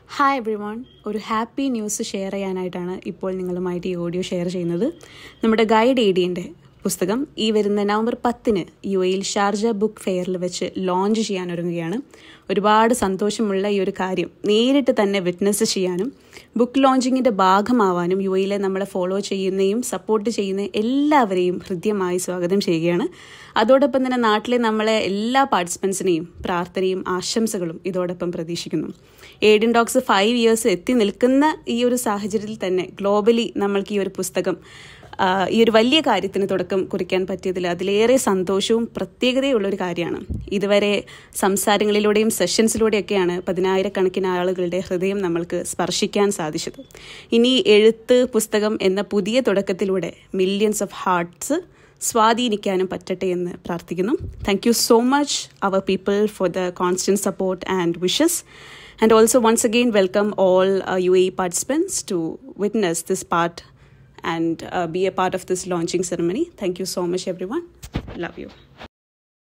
Hi everyone ഒരു happy news share ചെയ്യാനായിട്ടാണ് ഇപ്പോൾ നിങ്ങളുമായിട്ട് ഈ ഓഡിയോ ഷെയർ ചെയ്യുന്നത് നമ്മുടെ ഗൈഡ് ഏഡിയൻ്റെ പുസ്തകം ഈ വരുന്ന നവംബർ പത്തിന് യു എയിൽ ഷാർജ ബുക്ക് ഫെയറിൽ വെച്ച് ലോഞ്ച് ചെയ്യാൻ ഒരുങ്ങുകയാണ് ഒരുപാട് സന്തോഷമുള്ള ഈ ഒരു കാര്യം നേരിട്ട് തന്നെ വിറ്റ്നസ് ചെയ്യാനും ബുക്ക് ലോഞ്ചിങ്ങിൻ്റെ ഭാഗമാവാനും യു എയിലെ നമ്മളെ ഫോളോ ചെയ്യുന്നയും സപ്പോർട്ട് ചെയ്യുന്ന എല്ലാവരെയും ഹൃദ്യമായി സ്വാഗതം ചെയ്യുകയാണ് അതോടൊപ്പം തന്നെ നാട്ടിലെ നമ്മളെ എല്ലാ പാർട്ടിസിപ്പൻസിനെയും പ്രാർത്ഥനയും ആശംസകളും ഇതോടൊപ്പം പ്രതീക്ഷിക്കുന്നു ഏഡിയൻ ഡോഗ്സ് ഫൈവ് ഇയേഴ്സ് എത്തി നിൽക്കുന്ന ഈ ഒരു സാഹചര്യത്തിൽ തന്നെ ഗ്ലോബലി നമ്മൾക്ക് ഈ ഒരു പുസ്തകം ആ, ഈ ഒരു വലിയ കാര്യത്തിന് തുടക്കം കുറിക്കാൻ പറ്റിയതിൽ അതിലേറെ സന്തോഷവും പ്രത്യേകതയുള്ള ഒരു കാര്യമാണ് ഇതുവരെ സംസാരങ്ങളിലൂടെയും സെഷൻസിലൂടെയൊക്കെയാണ് പതിനായിരക്കണക്കിന് ആളുകളുടെ ഹൃദയം നമ്മൾക്ക് സ്പർശിക്കാൻ സാധിച്ചത് ഇനി എഴുത്ത് പുസ്തകം എന്ന പുതിയ തുടക്കത്തിലൂടെ മില്യൺസ് ഓഫ് ഹാർട്ട്സ് സ്വാധീനിക്കാനും പറ്റട്ടെ എന്ന് പ്രാർത്ഥിക്കുന്നു thank you so much our people for the constant support and wishes and also once again welcome all you a participants to witness this part and uh, be a part of this launching ceremony. Thank you so much, everyone. Love you.